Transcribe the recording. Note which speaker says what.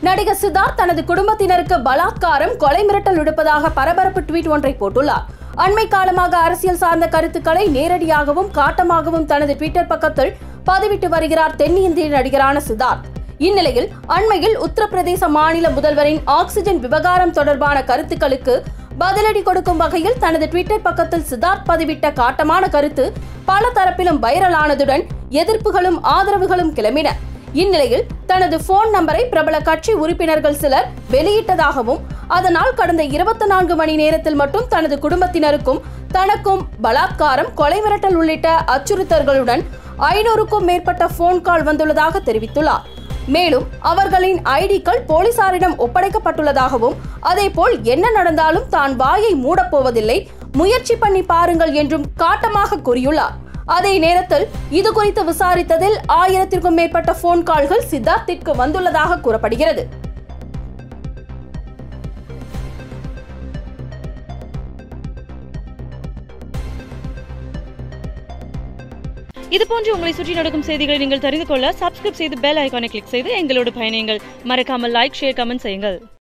Speaker 1: நடிகர் சித்தார்த் தனது குடும்பத்தினருக்கு பலாத்காரம் கொலை மிரட்டல் விடுப்பதாக பரபரப்பு ட்வீட் ஒன்றை போட்டுள்ளார் அண்மை காலமாக அரசியல் சார்ந்த கருத்துக்களை நேரடியாகவும் காட்டமாகவும் தனது ட்விட்டர் பக்கத்தில் பதிவிட்டு வருகிறார் தென்னிந்திய நடிகரான சித்தார்த் இந்நிலையில் அண்மையில் உத்தரப்பிரதேச மாநில முதல்வரின் ஆக்சிஜன் விவகாரம் தொடர்பான கருத்துக்களுக்கு பதிலடி கொடுக்கும் வகையில் தனது ட்விட்டர் பக்கத்தில் சித்தார்த் பதிவிட்ட காட்டமான கருத்து பல தரப்பிலும் வைரலானதுடன் எதிர்ப்புகளும் ஆதரவுகளும் கிளம்பின இந்நிலையில் தனது போன் நம்பரை பிரபல கட்சி உறுப்பினர்கள் சிலர் வெளியிட்டதாகவும் அதனால் கடந்த இருபத்தி நான்கு மணி நேரத்தில் மட்டும் தனது குடும்பத்தினருக்கும் தனக்கும் பலாத்காரம் கொலை மிரட்டல் உள்ளிட்ட அச்சுறுத்தல்களுடன் ஐநூறுக்கும் மேற்பட்ட போன் கால் வந்துள்ளதாக தெரிவித்துள்ளார் மேலும் அவர்களின் ஐடிக்கள் போலீசாரிடம் ஒப்படைக்கப்பட்டுள்ளதாகவும் அதேபோல் என்ன நடந்தாலும் தான் வாயை மூடப்போவதில்லை முயற்சி பண்ணி பாருங்கள் என்றும் காட்டமாக கூறியுள்ளார் அதே நேரத்தில் இது குறித்து விசாரித்ததில் ஆயிரத்திற்கும் மேற்பட்ட போன் கால்கள் சித்தார்த்திற்கு வந்துள்ளதாக கூறப்படுகிறது
Speaker 2: இது போன்று உங்களை சுற்றி நடக்கும் செய்திகளை நீங்கள் தெரிந்து கொள்ள சப்ஸ்கிரைப் செய்து பெல் ஐகானை கிளிக் செய்து எங்களோடு பயணியுங்கள் மறக்காமல் லைக் ஷேர் கமெண்ட் செய்யுங்கள்